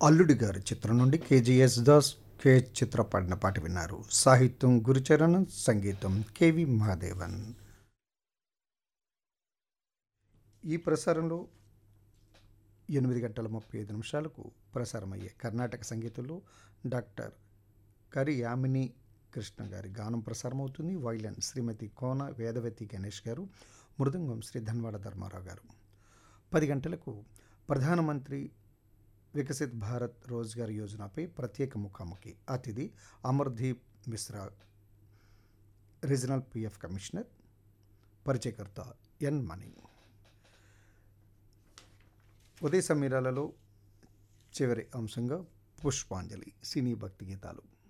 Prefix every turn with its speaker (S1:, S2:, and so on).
S1: అల్లుడి గారి చిత్రం నుండి కేజీఎస్ దాస్ కే చిత్ర పాడిన పాట విన్నారు సాహిత్యం గురుచరణ్ సంగీతం కేవి మహాదేవన్ ఈ ప్రసారంలో ఎనిమిది గంటల ముప్పై ఐదు నిమిషాలకు ప్రసారమయ్యే కర్ణాటక సంగీతంలో డాక్టర్ కరి యామిని కృష్ణ గారి గానం ప్రసారమవుతుంది వైలన్ శ్రీమతి కోన వేదవతి గణేష్ గారు మృదంగం శ్రీ ధన్వాడ ధర్మారావు గారు పది గంటలకు ప్రధానమంత్రి వికసిత్ భారత్ రోజ్గార్ యోజనపై ప్రత్యేక ముఖాముఖి అతిథి Amardeep Mishra regional PF commissioner పరిచయకర్త ఎన్ మణి ఉదయ సమీరాలలో చివరి అంశంగా పుష్పాంజలి సినీ భక్తి గీతాలు